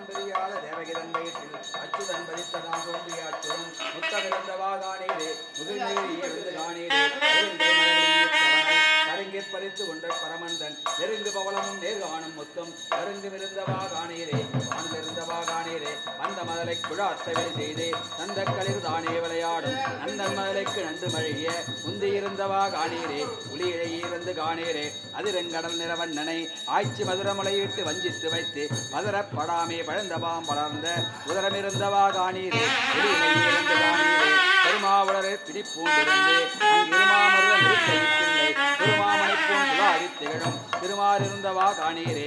தெரியாத தேவகி தந்தையத்தில் அச்சுதன் பதித்ததாம் தோன்றிய அச்சுதன் முத்தமிழந்தவா காணீரே முதுநெறியே விழுந்து காணீரே எழுந்தை மலரில் கருங்கி பறித்து கொண்ட பரமந்தன் நெருங்கு பவளமும் நேர்காணும் முத்தும் நெருங்கும் இருந்தவா காணீரே வானில் இருந்தவா காணீரே அந்த மதலை குழாத்த வெளி செய்தே தந்த களிர் தானே விளையாடும் நந்தன் மதலைக்கு நன்று மழகிய முந்தி இருந்தவா காணீரே புலி இழையிருந்து காணீரே அதிரங்கடல் நிறவண்ணனை ஆய்ச்சி மதுரமுளையிட்டு வஞ்சித்து வைத்து மதுரப்படாமே பழந்தவாம் வளர்ந்த உதரமிருந்தவா காணீரே புலி இழையிருந்து காணீரே பெருமாவுளரை பிடிப்பூண்டிருந்து அங்கிருமாமருத நிறுத்தையிட்டில்லை திருமாமணி போன் துளாரி திகழும் திருமாறிருந்தவா காணீரே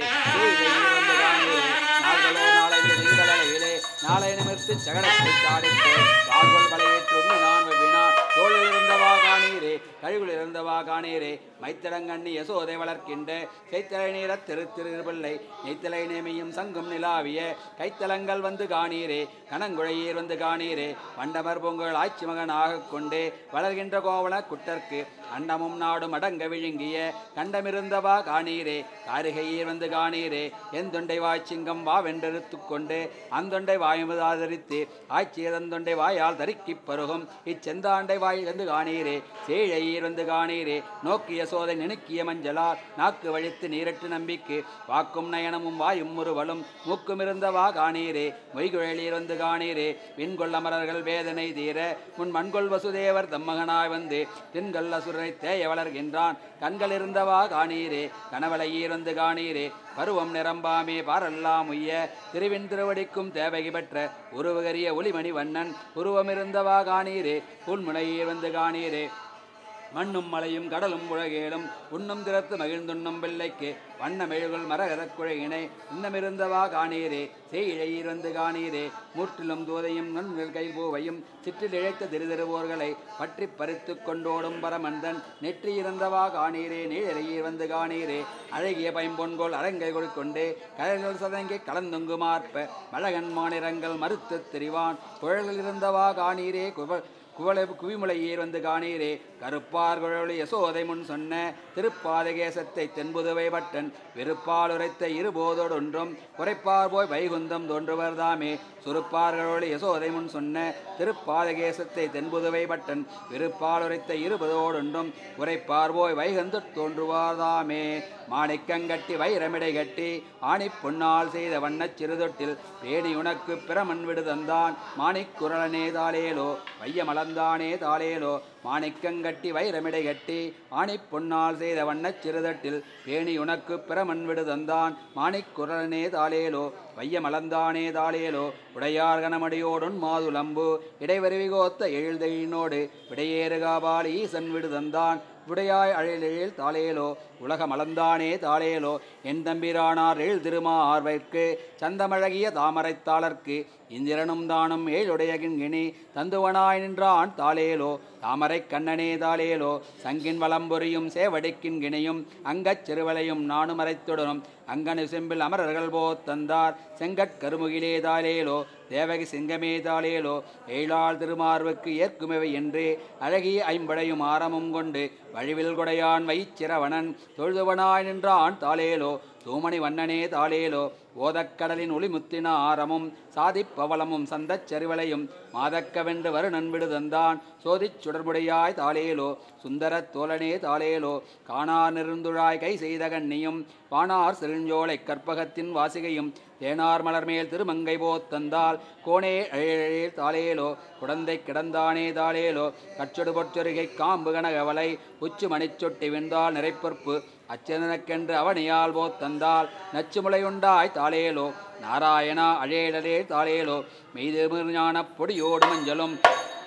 வந்து காணீரே நாள்களோ நாளைந்து திங்களலையிலே நாளை நிமிர்த்து சகடத்தை தாடித்து வாழ்வல் வலையிட்டு நான் வெவ்வினா தோளில் இருந்தவா காணீரே கழிவுள் இருந்தவா காணீரே மைத்தடங்கண்ணி யசோதை வளர்க்கின்ற கைத்தலை நீர திரு திருபிள்ளை நெய்த்தலை நேமியும் சங்கும் நிலாவிய கைத்தலங்கள் வந்து காணீரே கணங்குழையீர் வந்து காணீரே வண்டமர் பொங்கல் ஆட்சி மகனாகக் கொண்டே வளர்கின்ற கோவண குட்டர்க்கு அண்டமும் நாடும் அடங்க விழுங்கிய கண்டமிருந்தவா காணீரே காரிகையீர் வந்து காணீரே என் தொண்டை வாய்ச்சிங்கம் வா வென்றெடுத்து கொண்டு அந்தொண்டை வாயுமதாதரித்து ஆட்சியதந்தொண்டை வாயால் தரிக்கிப் பருகும் இச்செந்தாண்டை வாய் வந்து காணீரே சேழையீர் வந்து காணீரே நோக்கிய சோதை நினுக்கிய மஞ்சளால் நாக்கு வழித்து நீரட்டு நம்பிக்கு வாக்கும் நயனமும் வாயும் முறுவலும் மூக்கும் இருந்தவா காணீரே மொய்குழலீர் வந்து காணீரே விண்கொள் அமரர்கள் வேதனை தீர முன் மண்கொள் வசுதேவர் தம்மகனாய் வந்து தின்கள் அசுரனை தேய வளர்கின்றான் கண்கள் இருந்தவா காணீரே கனவலையீர் வந்து காணீரே பருவம் நிரம்பாமே பாரெல்லாம் உய்ய திருவின் திருவடிக்கும் தேவகி பெற்ற உருவகரிய ஒளிமணி வண்ணன் உருவமிருந்தவா காணீரே புன்முனையீர் வந்து காணீரே மண்ணும் மலையும் கடலும் உலகேலும் உண்ணும் திறத்து மகிழ்ந்துண்ணும் பிள்ளைக்கு வண்ண மெழுகுள் மரகதக் குழையினை இன்னமிருந்தவா காணீரே செய்யிழையீர் வந்து காணீரே முற்றிலும் தூதையும் நன்கள் கைபூவையும் சிற்றில் இழைத்த திருதிருவோர்களை பற்றி பறித்து கொண்டோடும் பரமந்தன் நெற்றியிருந்தவா காணீரே நீழலையீர் வந்து காணீரே அழகிய பைம்பொன்கோல் அரங்கை கொண்டே கழல்கள் சதங்கி கலந்துங்கு மார்ப்ப மழகன் மாநிறங்கள் மறுத்துத் தெரிவான் குழல்கள் இருந்தவா காணீரே குவ குவளை குவிமுலையீர் வந்து காணீரே கருப்பார் குழலி யசோதை முன் சொன்ன திருப்பாதகேசத்தை தென்புதுவை பட்டன் விருப்பால் உரைத்த இருபோதொடொன்றும் குறைப்பார் போய் வைகுந்தம் தோன்றுவர் தாமே சுருப்பார்களொளி யசோதை முன் சொன்ன திருப்பாதகேசத்தை தென்புதுவை பட்டன் விருப்பால் உரைத்த இருபதோடொன்றும் குறைப்பார் போய் வைகுந்த தோன்றுவார் தாமே மாணிக்கங்கட்டி வைரமிடை கட்டி ஆணி பொன்னால் செய்த வண்ணச் சிறுதொட்டில் பேணி உனக்கு பிரமன் விடுதந்தான் மாணிக்குரலனே தாளேலோ வையமளந்தானே தாளேலோ மாணிக்கங்கட்டி வைரமிடை கட்டி ஆணி பொன்னால் செய்த வண்ணச் சிறுதட்டில் பேணி உனக்கு பிரமன் விடுதந்தான் மாணிக்குரலனே தாளேலோ வையமளந்தானே தாளேலோ உடையார் கனமடியோடுன் மாதுளம்பு இடைவருவிகோத்த எழுதெழினோடு விடையேறுகாபால் ஈசன் விடுதந்தான் விடையாய் அழிலெழில் தாளேலோ உலகம் அளந்தானே தாளேலோ என் தம்பிரானார் எழு திருமார்வைக்கு சந்தமழகிய தாமரைத்தாளர்க்கு இந்திரனும் தானும் ஏழுடைய கிண்கிணி தந்துவனாய் நின்றான் தாளேலோ தாமரை கண்ணனே தாளேலோ சங்கின் வலம்பொரியும் சேவடிக்கின் கிணையும் அங்கச் சிறுவலையும் நானும் அரைத்துடனும் அங்கனு செம்பில் அமரர்கள் போத் தந்தார் செங்கட் கருமுகிலே தாளேலோ தேவகி சிங்கமே தாளேலோ ஏழாள் திருமார்வுக்கு ஏற்குமவை என்று அழகிய ஐம்படையும் ஆரமும் கொண்டு வழிவில் கொடையான் வைச்சிரவணன் தொழுதுவனாய் நின்றான் தாளேலோ தூமணி வண்ணனே தாளேலோ ஓதக்கடலின் ஒளிமுத்தின ஆரமும் சாதிப்பவளமும் சந்தச் செருவலையும் மாதக்கவென்று வருணன் விடுதந்தான் சோதிச் சுடர்புடையாய் தாளேலோ சுந்தரத் தோழனே தாளேலோ காணார் நெருந்துழாய் கை செய்த கண்ணியும் வானார் செருஞ்சோலை கற்பகத்தின் வாசிகையும் தேனார் மலர்மேல் திருமங்கை போத்தந்தால் கோணே அழேழேல் தாளேலோ குடந்தை கிடந்தானே தாளேலோ கச்சொடு பொற்றொருகை காம்பு கனகவலை உச்சு மணிச்சொட்டி விழுந்தால் நிறைப்பொற்பு அச்சனக்கென்று அவனியால் போத்தந்தால் நச்சுமுளையுண்டாய் தாளேலோ நாராயணா அழேழலே தாளேலோ மெய்து ஞானப் பொடியோடு மஞ்சளும்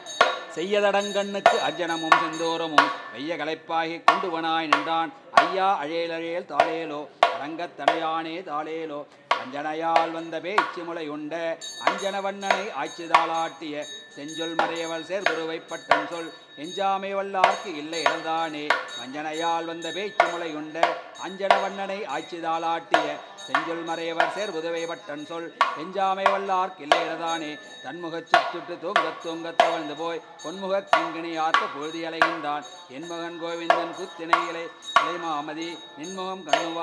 செய்யதடங்கண்ணுக்கு அர்ஜனமும் செந்தோரமும் வெய்ய களைப்பாகி கொண்டுவனாய் நின்றான் ஐயா அழேலழேல் தாளேலோ அரங்கத்தனையானே தாளேலோ அஞ்சனையால் வந்த பேச்சு முளையுண்ட அஞ்சன வண்ணனை ஆட்சி தாளாட்டிய செஞ்சொல் மறையவள் சேர்துருவை பட்டம் சொல் எஞ்சாமை வல்லார்க்கு இல்லை இடந்தானே வஞ்சனையால் வந்த பேச்சு முளையுண்ட அஞ்சன வண்ணனை ஆட்சி தாளாட்டிய செஞ்சொல் மறையவர் சேர்புதுவை பட்டன் சொல் எஞ்சாமை வல்லார்க்கு இல்லை இடதானே தன்முகச் சுட்டு தூங்கத் தூங்கத் தவழ்ந்து போய் பொன்முகக் கிங்கிணி ஆர்த்த பொழுதி அலைகின்றான் என் மகன் கோவிந்தன் குத்தினை இலை இலை மாமதி நின்முகம் கண்ணுவாயில் நீ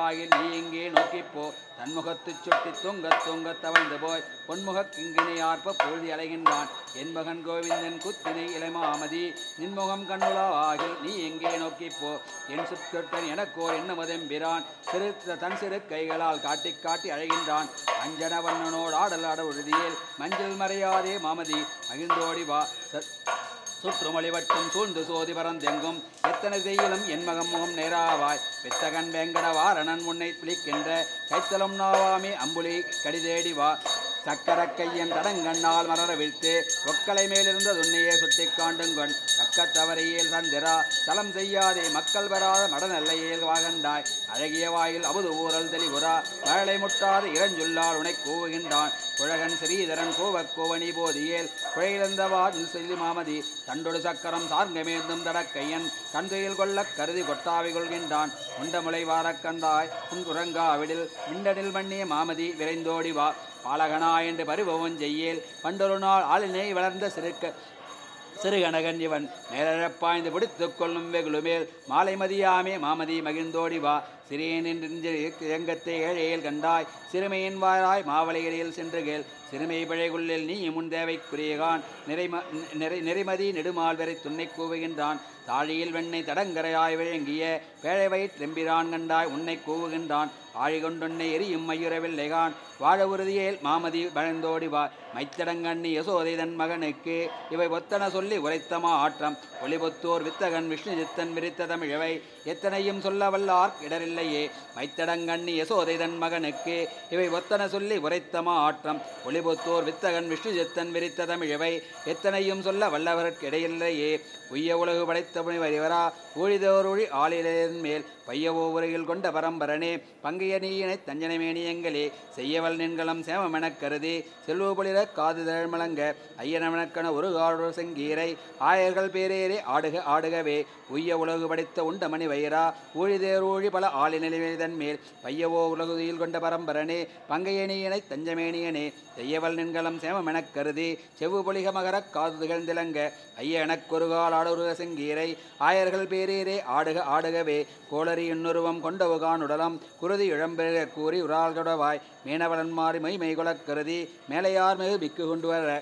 நீ இங்கே நோக்கிப்போ தன்முகத்துச் சுட்டி தூங்கத் தூங்கத் தவழ்ந்து போய் பொன்முகக் கிங்கினை ஆர்ப்ப பொழுதி அலைகின்றான் என் மகன் கோவிந்தன் குத்தினை இளைமாமதி நின்முகம் கண்ணுலாகில் நீ எங்கே நோக்கிப்போ என் சுற்றட்டன் எனக்கோர் என்னமதெம்பிரான் சிறு தன் சிறு கைகளால் காட்டிக் காட்டி அழைகின்றான் அஞ்சன வண்ணனோடு ஆடல் ஆட உறுதியில் மஞ்சள் மறையாதே மாமதி மகிழ்ந்தோடி வா ச- சுற்றுமொழி வட்டம் சூழ்ந்து சோதி பரந்தெங்கும் எத்தனை செய்யலும் என் மகம் முகம் நேராவாய் வித்தகன் வேங்கட வாரணன் முன்னை பிளிக்கின்ற கைத்தலம் நாவாமி அம்புலி கடிதேடி வா சக்கர கையன் தடங்கண்ணால் மலர வீழ்த்து ஒக்கலை மேலிருந்த துண்ணையே சுட்டி காண்டுங்கொன் கக்கத்தவரையில் சந்திரா தலம் செய்யாதே மக்கள் பெறாத மடநெல்லையில் வாகண்டாய் அழகிய வாயில் அமுது ஊரல் தெளிவுரா மழலை முட்டாது இளஞ்சுள்ளால் உனை கூவுகின்றான் குழகன் ஸ்ரீதரன் கோவக் கோவணி போதியேல் குழையிழந்தவா செல்லி மாமதி தண்டொடு சக்கரம் சார்ங்கமேந்தும் தடக்கையன் கண்கையில் கொள்ளக் கருதி கொட்டாவி கொள்கின்றான் உண்டமுலை வாரக் கண்டாய் உன் குரங்காவிடில் விண்டனில் மண்ணிய மாமதி விரைந்தோடி வா பாலகனா என்று பரிபவம் செய்யேல் பண்டொரு நாள் ஆளினை வளர்ந்த சிறுக்க சிறுகணகன் இவன் நேரப்பாய்ந்து பிடித்துக் கொள்ளும் வெகுளுமேல் மாலை மதியாமே மாமதி மகிழ்ந்தோடி வா சிறியனின் எங்கத்தை ஏழையில் கண்டாய் சிறுமையின் வாராய் மாவளைகளில் சென்று கேள் சிறுமை பிழைகுள்ளில் நீ முன் தேவைக்குரியகான் நிறைம நிறை நெறிமதி நெடுமால் வரை துன்னை கூவுகின்றான் தாழியில் வெண்ணை தடங்கரையாய் விளங்கிய பேழை வயிற்றெம்பிரான் கண்டாய் உன்னை கூவுகின்றான் ஆழி கொண்டுன்னை எரியும் மயுரவில்லைகான் வாழ உறுதியேல் மாமதி வளர்ந்தோடி வா மைத்தடங்கண்ணி யசோதை தன் மகனுக்கு இவை ஒத்தன சொல்லி உரைத்தமா ஆற்றம் ஒளிபொத்தோர் வித்தகன் விஷ்ணு சித்தன் விரித்த தமிழவை எத்தனையும் சொல்ல வல்லார் இடரில்லையே மைத்தடங்கண்ணி யசோதை தன் மகனுக்கு இவை ஒத்தன சொல்லி உரைத்தமா ஆற்றம் ஒளிபொத்தோர் வித்தகன் விஷ்ணு சித்தன் விரித்த தமிழவை எத்தனையும் சொல்ல வல்லவர்க்கு இடையில்லையே உய்ய உலகு படைத்த முனிவரிவரா ஊழிதோர் ஒழி ஆளிலின் மேல் பையவோ உரையில் கொண்ட பரம்பரனே பங்கைய நீயினை தஞ்சனை மேனியங்களே செய்யவல் நின்களம் சேமமெனக் கருதி செல்வபொழிர காது தழமலங்க ஐயனமெனக்கன ஒரு காடு செங்கீரை ஆயர்கள் பேரேறே ஆடுக ஆடுகவே உய்ய உலகு படைத்த உண்டமணி வைரா ஊழிதேர் ஊழி பல ஆளி நிலைமைதன் மேல் பையவோ உலகுதியில் கொண்ட பரம்பரனே பங்கைய நீயினை தஞ்சமேனியனே செய்யவல் நின்களம் சேமமெனக் கருதி செவ்வு பொலிக மகரக் காது திகழ்ந்திலங்க ஐய எனக்கொரு கால் ஆடுருக செங்கீரை ஆயர்கள் பேரேரே ஆடுக ஆடுகவே கோளரி இன்னொருவம் கொண்டவுகானுடலம் குருதி இழம்பெருக கூறி உரால் தொடவாய் மீனவளன் மாறி மைமை கொளக் கருதி மேலையார் மிகு மிக்கு கொண்டு வர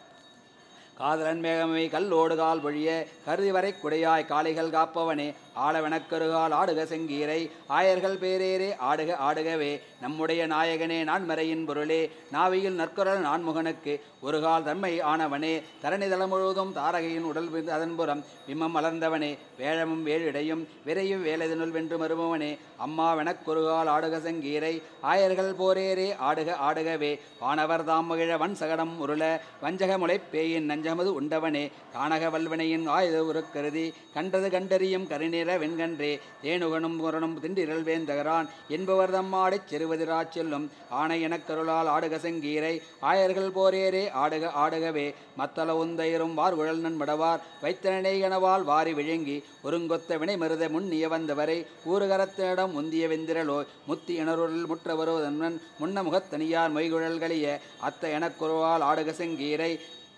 காதலன் மேகமை கல்லோடு கால் பொழிய கருதி வரை குடையாய் காளைகள் காப்பவனே ஆளவெனக்கருகால் ஆடுக செங்கீரை ஆயர்கள் பேரேரே ஆடுக ஆடுகவே நம்முடைய நாயகனே நான்மறையின் பொருளே நாவியில் நற்குரல் நான்முகனுக்கு ஒரு கால் தன்மை ஆனவனே தரணிதளம் முழுவதும் தாரகையின் உடல் விந்து அதன்புறம் விம்மம் மலர்ந்தவனே வேழமும் வேழிடையும் விரையும் வேலதனுள் வென்று மருமவனே அம்மாவெனக்கொருகால் ஆடுக செங்கீரை ஆயர்கள் போரேரே ஆடுக ஆடுகவே வானவர் தாம் மகிழ வன் சகடம் உருள வஞ்சக முளைப்பேயின் நஞ்சமது உண்டவனே கானக வல்வினையின் ஆயுத உருக்கருதி கண்டது கண்டறியும் கருநிற வெண்கன்றே தேனுகனும் முரணும் திண்டிரல் வேந்தகரான் என்பவர் தம்மாடிச் செருவதிராச் செல்லும் ஆணை எனக்கருளால் ஆடுக செங்கீரை ஆயர்கள் போரேரே ஆடுக ஆடுகவே மத்தள உந்தையரும் வார்குழல் நன்மடவார் வைத்தனை கனவால் வாரி விழுங்கி ஒருங்கொத்த வினை மருத முன்னிய வந்தவரை ஊருகரத்தினிடம் முந்திய வெந்திரலோய் முத்தி இணருள் முற்ற வருவதன் முன்ன முகத்தனியார் மொய்குழல் கழிய அத்த எனக்குருவால் ஆடுக செங்கீரை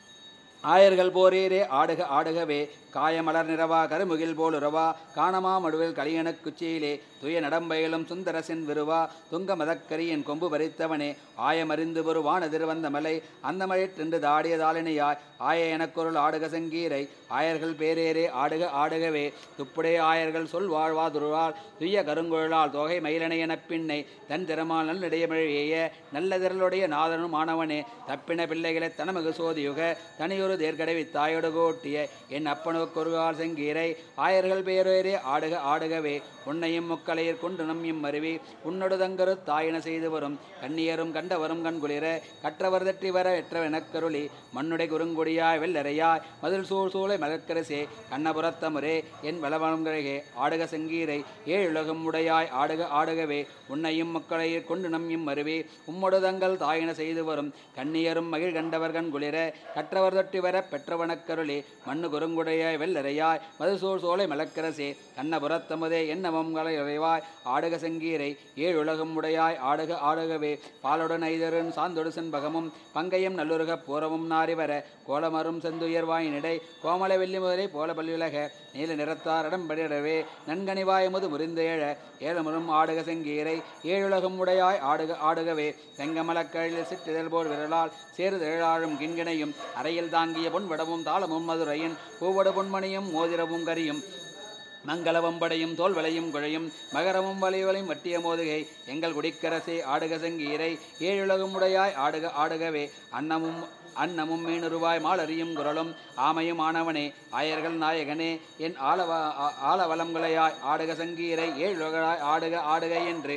ஆயர்கள் போரேரே ஆடுக ஆடுகவே காயமலர் நிறவா கருமுகில் போல் உறவா காணமா மடுவில் கலியனக் குச்சியிலே துய நடம்பயிலும் சுந்தரசின் விருவா துங்க மதக்கரியின் கொம்பு பறித்தவனே ஆயமறிந்து ஒரு வானதிர் வந்த மலை அந்த மழைற்றென்று தாடிய தாளினையாய் ஆய எனக்கொருள் ஆடுக செங்கீரை ஆயர்கள் பேரேரே ஆடுக ஆடுகவே துப்புடைய ஆயர்கள் சொல் வாழ்வா துருவாள் துய்ய கருங்குழலால் தொகை மயிலனை எனப் பின்னை தன் திறமால் நல்லிடைய மழையேய நல்ல திரளுடைய நாதனும் ஆனவனே தப்பின பிள்ளைகளை தனமகு சோதியுக தனியொரு தேர்கடவி தாயோடு கோட்டிய என் அப்பனுக்கொருகால் செங்கீரை ஆயர்கள் பேரேரே ஆடுக ஆடுகவே உன்னையும் முக்கலையர் கொண்டு நம்மியும் மருவி உன்னொடு தங்கரு தாயின செய்து வரும் கண்ணியரும் கண்டவரும் கண்குளிர கற்றவர் தட்டி வர எற்றவெனக்கருளி மண்ணுடை குறுங்குடியாய் வெள்ளரையாய் மதில் சூழ் சூளை மலர்க்கரசே கண்ணபுரத்தமுரே என் வளவங்கழகே ஆடுக செங்கீரை ஏழுலகம் உடையாய் ஆடுக ஆடுகவே உன்னையும் மக்களையர் கொண்டு நம்மியும் மருவி உம்மொடு தங்கள் தாயின செய்து வரும் கண்ணியரும் மகிழ் கண்டவர் கண்குளிர கற்றவர் தொட்டி வர பெற்றவனக்கருளி மண்ணு குறுங்குடைய வெள்ளை வெள்ளரையாய் மதுசூழ் சோலை மலக்கரசே கண்ணபுரத்தமுதே என்னவம் கலைவாய் ஆடுக செங்கீரை ஏழுலகம் உடையாய் ஆடுக ஆடுகவே பாலுடன் ஐதரும் சாந்தொடு செண்பகமும் பங்கையும் நல்லுருக பூரமும் நாரிவர கோலமரும் செந்துயர்வாயினிடை கோமல வெள்ளி முதலை போல பல்விலக நீல நிறத்தார் இடம்படிடவே நன்கனிவாய் முது முறிந்து ஏழ ஏழுமரும் ஆடுக செங்கீரை ஏழுலகம் உடையாய் ஆடுக ஆடுகவே செங்கமலக்கழில் சிற்றிதழ் போல் விரலால் சேருதழாழும் கிண்கிணையும் அறையில் தாங்கிய பொன்வடமும் தாளமும் மதுரையின் பூவடு பொன்மணியும் மோதிரமும் கரியும் மங்களவம்படையும் தோல்வளையும் குழையும் மகரமும் வலைவலையும் வட்டிய மோதுகை எங்கள் குடிக்கரசே ஆடுக செங்கீரை ஏழுலகம் உடையாய் ஆடுக ஆடுகவே அன்னமும் அன்னமும் மீனுருவாய் மாலறியும் குரலும் ஆமையும் ஆனவனே ஆயர்கள் நாயகனே என் ஆலவ ஆ- ஆலவலம்களையாய் ஆடுக சங்கீரை ஏழுலகாய் ஆடுக ஆடுக என்று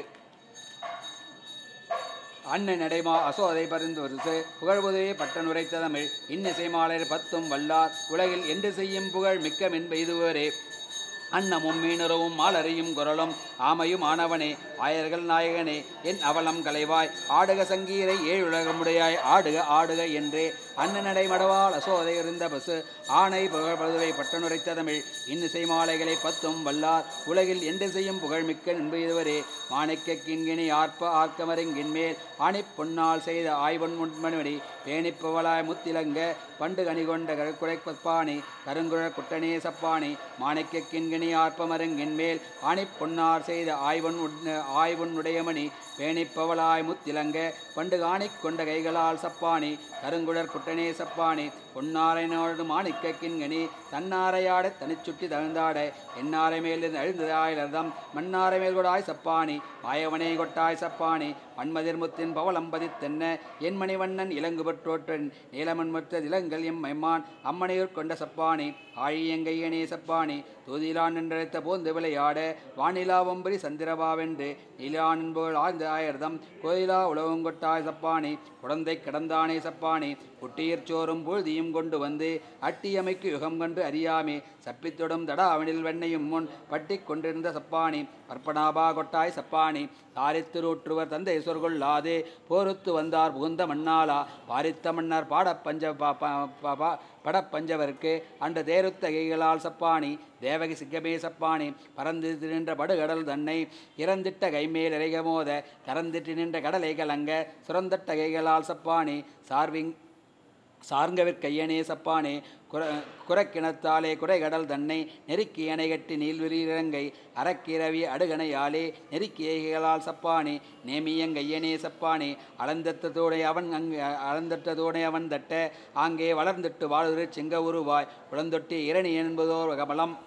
அண்ணன் நடைமா அசோதை பரிந்து வருசு புகழ்புதுவே பட்டன் உரைத்த தமிழ் இன்னிசை மாலையர் பத்தும் வல்லார் உலகில் என்று செய்யும் புகழ் மிக்க மென்ப இதுவரே அன்னமும் மீனுறவும் மாலறியும் குரலும் ஆமையும் ஆனவனே ஆயர்கள் நாயகனே என் அவலம் கலைவாய் ஆடுக சங்கீரை ஏழுலகமுடையாய் ஆடுக ஆடுக என்றே அன்னநடை மடவால் அசோதை இருந்த பசு ஆணை புகழ் பழுதுவை பட்டனுரைத்த தமிழ் இன்னிசை மாலைகளை பத்தும் வல்லார் உலகில் என்று செய்யும் புகழ்மிக்க நின்பு இதுவரே மாணிக்க கிண்கிணி ஆர்ப்ப ஆர்க்கமருங்கின் மேல் ஆணிப் பொன்னால் செய்த ஆய்வன் முன்மணி பேணிப்பவளாய் முத்திலங்க பண்டு கனிகொண்ட கருக்குடை பப்பானி கருங்குழ குட்டனே சப்பானி மாணிக்க கிண்கிணி ஆர்ப்பமருங்கின் மேல் ஆணிப் பொன்னார் செய்த ஆய்வன் உட்- ஆய்வன் உடையமணி பேணிப்பவளாய் முத்திலங்க பண்டு காணிக் கொண்ட கைகளால் சப்பானி கருங்குழற் குட்டனே சப்பானி பொன்னாரைனோடு மாணிக்க கிண்கனி தன்னாரையாட தனிச்சுட்டி தழுந்தாட என்னாரை மேல் அழுந்ததாய் லர்தம் மன்னாரை மேல் கொடாய் சப்பானி மாயவனே கொட்டாய் சப்பானி மண்மதிர்முத்தின் பவளம்பதி தென்ன என் மணிவண்ணன் இலங்கு பெற்றோற்றன் நீலமன் மற்ற இளங்கல் எம் மைமான் அம்மனையூர் கொண்ட சப்பானி ஆழியங்கையனே சப்பானி தூதிலான் என்றழைத்த போந்து விளையாட வானிலாவம்பரி சந்திரபாவென்று நீலான் போல் ஆழ்ந்த ஆயர்தம் கோயிலா உலகங்கொட்டாய் சப்பானி குழந்தை கிடந்தானே சப்பானி குட்டியற் சோறும் பொழுதியும் கொண்டு வந்து அட்டியமைக்கு யுகம் கண்டு அறியாமே சப்பித்தொடும் தடாவனில் வெண்ணையும் முன் பட்டிக் கொண்டிருந்த சப்பானி பற்பனாபா கொட்டாய் சப்பானி தாரித்திருற்றுவர் தந்தை சொற்கொள்ளாதே போருத்து வந்தார் புகுந்த மண்ணாலா பாரித்த மன்னர் பாடப்பஞ்ச பா- பா- பா- பா- படப்பஞ்சவர்க்கு அன்று தேருத்த கைகளால் சப்பானி தேவகி சிங்கமே சப்பானி பறந்து நின்ற படுகடல் தன்னை இறந்திட்ட கைமேல் இறைக மோத கறந்திட்டு நின்ற கடலை கலங்க சுரந்தட்ட கைகளால் சப்பானி சார்விங் சார்ங்கவிற்கையனே சப்பானே குர குரக்கிணத்தாலே குறைகடல் தன்னை நெருக்கி அணை கட்டி நீள்விரங்கை அறக்கிரவி அடுகணையாலே நெருக்கி ஏகைகளால் சப்பானே நேமியங்கையனே சப்பானே அளந்தத்தோடை அவன் அங்கு அளந்தட்டதோடை அவன் தட்ட ஆங்கே வளர்ந்திட்டு வாழ்கிற செங்க உருவாய் உளந்தொட்டி இரணி என்பதோர் கமலம்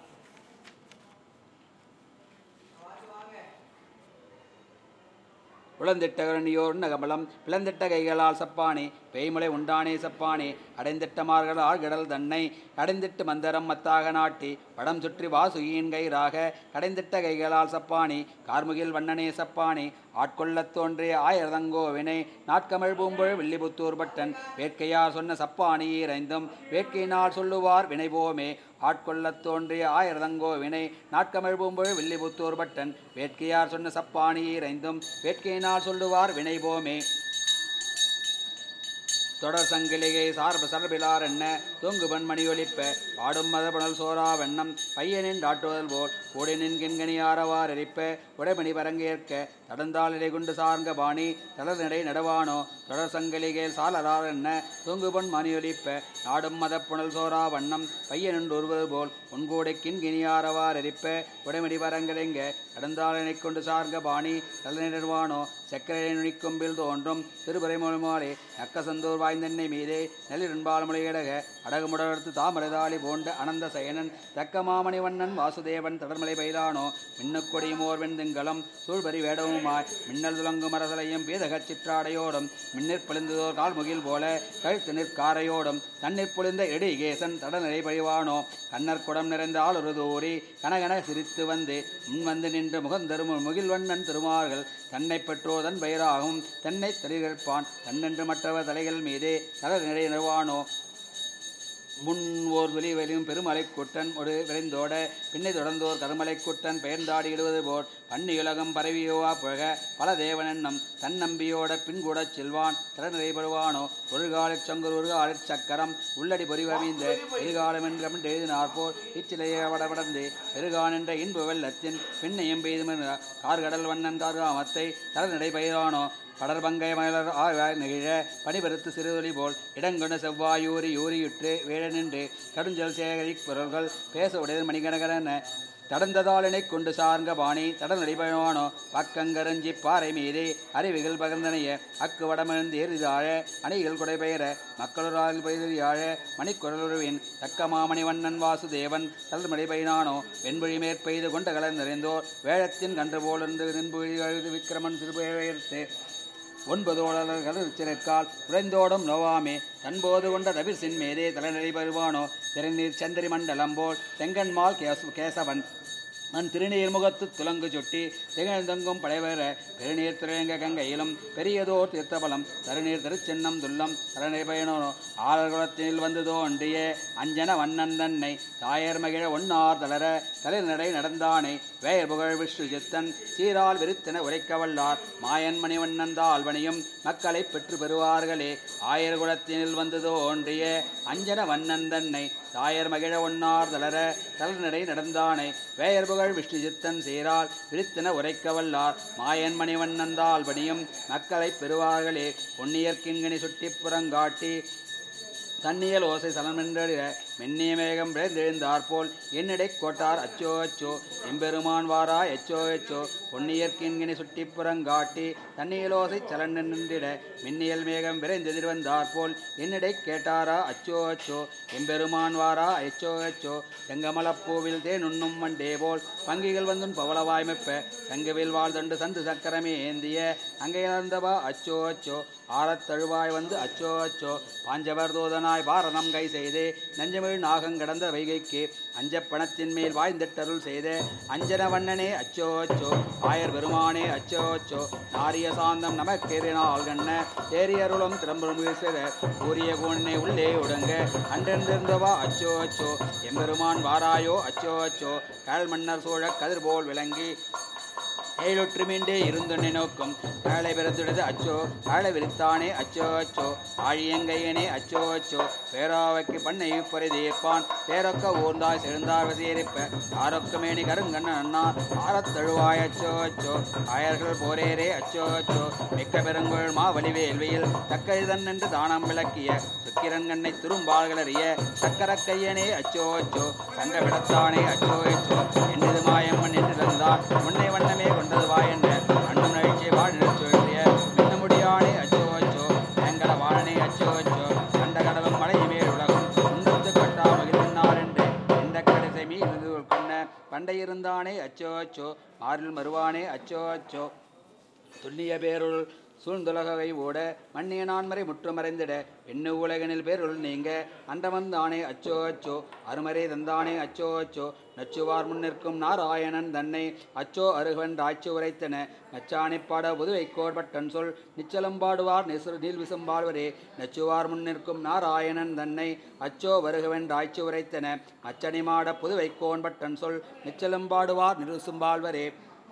உளந்திட்ட கரணியோர் நகமலம் பிளந்திட்ட கைகளால் சப்பானே பேய்மலை உண்டானே சப்பானே அடைந்திட்டமார்கள் ஆழ்கடல் தன்னை கடைந்திட்டு மந்தரம் மத்தாக நாட்டி வடம் சுற்றி வாசுகியின் கயிறாக கடைந்திட்ட கைகளால் சப்பானே கார்முகில் வண்ணனே சப்பானே ஆட்கொள்ளத் தோன்றிய ஆயிரதங்கோவினை நாட்கமிழ் பூம்புழ் வில்லிபுத்தூர் பட்டன் வேட்கையார் சொன்ன சப்பானி இறைந்தும் வேட்கையினால் சொல்லுவார் வினைபோமே ஆட்கொள்ளத் தோன்றிய ஆயிரதங்கோ வினை நாட்கமிழ் பூம்புழ் வில்லிபுத்தூர் பட்டன் வேட்கையார் சொன்ன சப்பானி இறைந்தும் வேட்கையினால் சொல்லுவார் வினைபோமே தொடர் சங்கிலிகை சார்பு சரபிலார் என்ன தூங்குபன் மணி ஒலிப்ப பாடும் மதபுணல் சோரா வெண்ணம் பையனின் டாட்டுதல் போல் கூடி நின்கின்கணியாரவார் எரிப்ப உடைமணி பரங்கேற்க தடந்தால் இடைகுண்டு சார்ந்த பாணி தளர் நடை நடவானோ தொடர் சங்கிலிகை சாலரார் என்ன தூங்குபன் மணி ஒலிப்ப நாடும் மதப்புணல் சோரா வண்ணம் பையனின் ஒருவது போல் உன்கூடை கிண்கிணியாரவார் எரிப்ப உடைமணி பரங்கரெங்க கடந்தாளனை கொண்டு சார்ந்த பாணி தளநிடுவானோ சக்கரை நுனிக்கொம்பில் தோன்றும் திருபுரை மொழிமாலே நக்கசந்தூர் வாய்ந்தெண்ணை மீதே நெல்லிருண்பால் முளையிடக அடகுமுடர்த்து தாமரதாளி போன்ற அனந்த சயனன் தக்க மாமணி வண்ணன் வாசுதேவன் தொடர்மலை பயிலானோ மின்னுக்கொடியுமோர் வெண்திங்கலம் சூழ்பரி வேடவுமாய் மின்னல் துலங்கும் அரசலையும் பீதகச் சிற்றாடையோடும் மின்னிற் பொழிந்ததோர் கால்முகில் போல கழுத்து நிற்காரையோடும் தண்ணீர் பொழிந்த இடிகேசன் தடநிலை பழிவானோ கண்ணற் குடம் நிறைந்த ஆளுரு தூரி கனகன சிரித்து வந்து முன் வந்து நின்று முகந்தரும் முகில்வண்ணன் திருமார்கள் தன்னை பெற்றோ தன் பெயராகும் தன்னை தளிர்ப்பான் தன்னென்று மற்றவர் தலைகள் மீதே தளர் நிறை நிறுவானோ முன் ஓர் வெளி வெளியும் பெருமலை குட்டன் ஒரு விரைந்தோட பின்னை தொடர்ந்தோர் கருமலை குட்டன் பெயர்ந்தாடி இடுவது போல் பன்னியுலகம் பரவியோவா புழக பல தேவனென்னம் தன்னம்பியோட பின்கூடச் செல்வான் திறநிறைபடுவானோ ஒரு காலிற் சங்குர் ஒரு காலிற் சக்கரம் உள்ளடி பொறிவமைந்த எதிர்காலம் என்று எழுதினார் போல் இச்சிலைய வடபடந்து பெருகான் என்ற இன்ப வெள்ளத்தின் பின்னையும் பெய்தும் கார்கடல் வண்ணன் கார்காமத்தை தரநடை பயிரானோ படர்பங்கை மலர் ஆழ்வாய் நெகிழ பனிபெருத்து சிறுதொலி போல் இடங்கொண்ட செவ்வாயூரி யூரியுற்று வேழ நின்று கடுஞ்சல் சேகரி பொருள்கள் பேச உடைய மணிகணகரன தடந்ததாளனை கொண்டு சார்ந்த பாணி தடல் நடைபயணானோ பக்கங்கரஞ்சி பாறை மீதே அறிவிகள் பகர்ந்தனைய அக்கு வடமிருந்து எரிதாழ அணிகள் குடைபெயர மக்களொரால் பயிரியாழ மணிக்குரலுருவின் தக்க மாமணி வண்ணன் வாசுதேவன் தளர்மடை பயினானோ வெண்பொழி மேற்பெய்து கொண்ட கலந்தறிந்தோர் வேழத்தின் கன்று போலிருந்து நின்பொழி அழுது விக்கிரமன் திருப்பெயர்த்து ஒன்பதோடர்கள் சிறக்கால் உறைந்தோடும் நோவாமே தன்போது கொண்ட தவிர்சின் மேதே தலைநிலை வருவானோ திறநீர் சந்திரி மண்டலம் போல் செங்கன்மால் கேச கேசவன் மண் திருநீர் முகத்து துலங்கு சுட்டி திகழ்ந்தெங்கும் படைவர பெருநீர் திரையங்க கங்கையிலும் பெரியதோர் தீர்த்தபலம் தருநீர் திருச்சின்னம் துல்லம் தரநடை பயனோ ஆளர்குலத்தினில் வந்து தோன்றிய அஞ்சன வண்ணன் தன்னை தாயர் மகிழ ஒன்னார் தளர தலைநடை நடந்தானே வேயர் புகழ் விஷ்ணு சித்தன் சீரால் விருத்தென உரைக்க வல்லார் மாயன் மணிவண்ணன் தாழ்வனையும் மக்களை பெற்று பெறுவார்களே ஆயர் குலத்தினில் வந்து தோன்றிய அஞ்சன வண்ணன் தன்னை தாயர் மகிழ ஒன்னார் தளர தளர்நடை நடந்தானே வேயர் புகழ் விஷ்ணு சித்தன் சீரால் விருத்தென உரைக்க வல்லார் மாயன் மணிவண்ணன் தாழ்வனையும் மக்களை பெறுவார்களே பொன்னியர்க்கின்கனி சுட்டி புறங்காட்டி தண்ணியல் ஓசை சலமென்றிட மென்னிய மேகம் விளைந்தெழுந்தாற்போல் என்னிடை கோட்டார் அச்சோ அச்சோ எம்பெருமான் வாரா எச்சோ எச்சோ பொன்னியற்கின்கினி சுட்டிப்புறங்காட்டி தண்ணியல் ஓசை சலன் நின்றிட மின்னியல் மேகம் விரைந்தெதிர்வந்தாற்போல் என்னிடை கேட்டாரா அச்சோ அச்சோ எம்பெருமான் வாரா எச்சோ எச்சோ செங்கமலப்பூவில் தேன் உண்ணும் மண்டே போல் பங்கிகள் வந்தும் பவளவாய்மெப்ப சங்கவில் வாழ்தண்டு சந்து சக்கரமே ஏந்திய அங்கையிழந்தவா அச்சோ அச்சோ ஆரத் தழுவாய் வந்து அச்சோ அச்சோ பாஞ்சவர் தூதனாய் பாரதம் கை செய்தே நஞ்சமிழ் நாகங் கடந்த வைகைக்கு அஞ்சப் பணத்தின் மேல் வாய்ந்திட்டருள் செய்தே அஞ்சன வண்ணனே அச்சோ அச்சோ ஆயர் பெருமானே அச்சோ அச்சோ நாரிய சாந்தம் நமக்கேறினால் கண்ண தேரியருளும் திறம்பும் வீசுற கூறிய கூண்ணே உள்ளே ஒடுங்க அன்றென்றிருந்தவா அச்சோ அச்சோ எம்பெருமான் வாராயோ அச்சோ அச்சோ கல் மன்னர் சோழ கதிர் போல் விளங்கி ஏழொற்று மீண்டே இருந்தொன்னை நோக்கும் காலை பிறந்துடது அச்சோ காலை விரித்தானே அச்சோ அச்சோ ஆழியங்கையனே அச்சோ அச்சோ பேராவைக்கு பண்ணை பொறை தீர்ப்பான் பேரொக்க ஊர்ந்தாய் செழுந்தார் வசியரிப்ப ஆரொக்கமேனி கருங்கண்ணன் அண்ணார் ஆரத் தழுவாய் அச்சோ அச்சோ ஆயர்கள் போரேரே அச்சோ அச்சோ மிக்க பெருங்குள் மாவலி வேல்வியில் தக்கரிதன் என்று தானம் விளக்கிய சுக்கிரன் கண்ணை துரும்பாள்களறிய சக்கரக்கையனே அச்சோ அச்சோ சங்க விடத்தானே அச்சோ அச்சோ என்னது மாயம்மன் என்றிருந்தார் முன்னை வண்ணமே கொண்டது வாயென்ற அண்ணும் நழிச்சை வாழிடச் சுழற்றிய மின்ன முடியானே அச்சோ அச்சோ வேங்கட வாழனே அச்சோ அச்சோ கண்ட கடலும் மலையுமேல் உலகம் உண்டத்து கட்டா மகிழ்ந்தார் என்று எந்த கடைசை மீது கொண்ட பண்டை இருந்தானே அச்சோ அச்சோ ஆறில் மறுவானே அச்சோ அச்சோ துல்லிய பேருள் சூழ்ந்துலகை ஓட மண்ணிய நான்மறை முற்றுமறைந்திட எண்ணு உலகனில் பேருள் நீங்க அண்டமந்தானே அச்சோ அச்சோ அருமறை தந்தானே அச்சோ அச்சோ நச்சுவார் முன்னிற்கும் நாராயணன் தன்னை அச்சோ அருகவன் ராய்ச்சி உரைத்தன நச்சாணிப்பாட புதுவை கோர்பட்டன் சொல் நிச்சலம் பாடுவார் நெசு நீல் விசும்பாழ்வரே நச்சுவார் முன்னிற்கும் நாராயணன் தன்னை அச்சோ வருகவன் ராய்ச்சி உரைத்தன அச்சணிமாட புதுவை கோன்பட்டன் சொல் நிச்சலம் பாடுவார் நிருசும்பாழ்வரே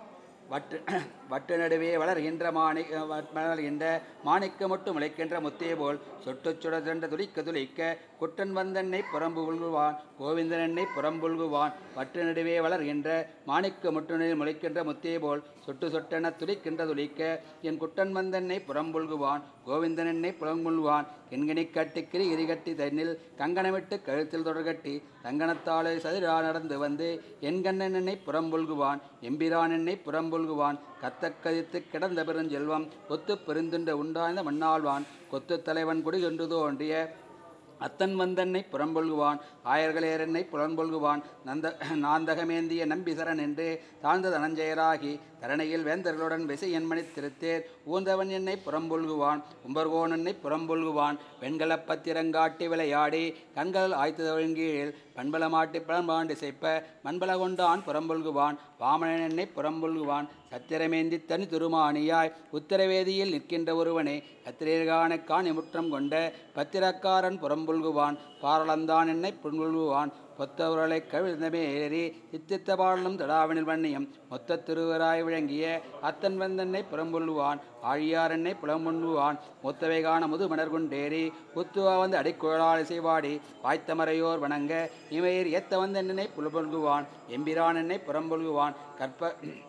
வட்டு வட்டு நடுவே வளர்கின்ற மாணி வளர்கின்ற மாணிக்க மட்டும் முளைக்கின்ற முத்தே போல் சொட்டுச் சுடர்கின்ற துளிக்க துளிக்க குட்டன் வந்தென்னை புறம்பு உள்குவான் கோவிந்தனென்னை புறம்புல்குவான் வட்டு நடுவே வளர்கின்ற மாணிக்க முட்டுனில் முளைக்கின்ற முத்தே போல் சொட்டு சொட்டென துளிக்கின்ற துளிக்க என் குட்டன் வந்தென்னை புறம்புல்குவான் கோவிந்தனென்னை புறம்புல்வான் என்கனி கட்டி கிரிகிரி கட்டி தன்னில் கங்கணமிட்டு கழுத்தில் தொடர்கட்டி தங்கணத்தாளை சதிரா நடந்து வந்து என் கண்ணன் என்னை புறம்புல்குவான் எம்பிரான் என்னை புறம்புல்குவான் கத்தக்கதித்து கிடந்த பெருஞ்செல்வம் கொத்து பெருந்துண்ட உண்டாய்ந்த மண்ணாழ்வான் கொத்து தலைவன் குடிகொன்று தோன்றிய அத்தன் வந்தன்னை புறம்பொல்குவான் ஆயர்களேரென்னை புறம்பொல்குவான் நந்த நாந்தகமேந்திய நம்பிசரன் என்று தாழ்ந்த தனஞ்செயராகி தரணையில் வேந்தர்களுடன் விசை என்மணி திருத்தேர் ஊந்தவன் என்னை புறம்பொல்குவான் உம்பர்கோன் என்னை புறம்பொல்குவான் வெண்கலப் பத்திரங்காட்டி விளையாடி கண்கள் ஆய்த்து ஒழுங்கீழில் பண்பலமாட்டி பழம்பாண்டு செய்ப்ப மண்பல கொண்டான் புறம்பொல்குவான் வாமனன் என்னை புறம்பொல்குவான் சத்திரமேந்தி தனி துருமானியாய் உத்தரவேதியில் நிற்கின்ற ஒருவனே கத்திரேகான காணி முற்றம் கொண்ட பத்திரக்காரன் புறம்புல்குவான் பாரளந்தான் என்னை புண்புல்குவான் பொத்தவர்களை கவிழ்ந்தமே ஏறி சித்தித்த பாடலும் தடாவினில் வண்ணியம் மொத்த திருவராய் விளங்கிய அத்தன் வந்தன்னை புறம்புல்லுவான் ஆழியார் என்னை புலம்புண்ணுவான் மொத்தவை காண முதுமணர் கொண்டேறி புத்துவா வந்து அடிக்குழால் இசைவாடி வாய்த்தமறையோர் வணங்க இமையர் ஏத்த வந்த என்னை புலம்புல்குவான் எம்பிரான் என்னை புறம்புல்குவான் கற்ப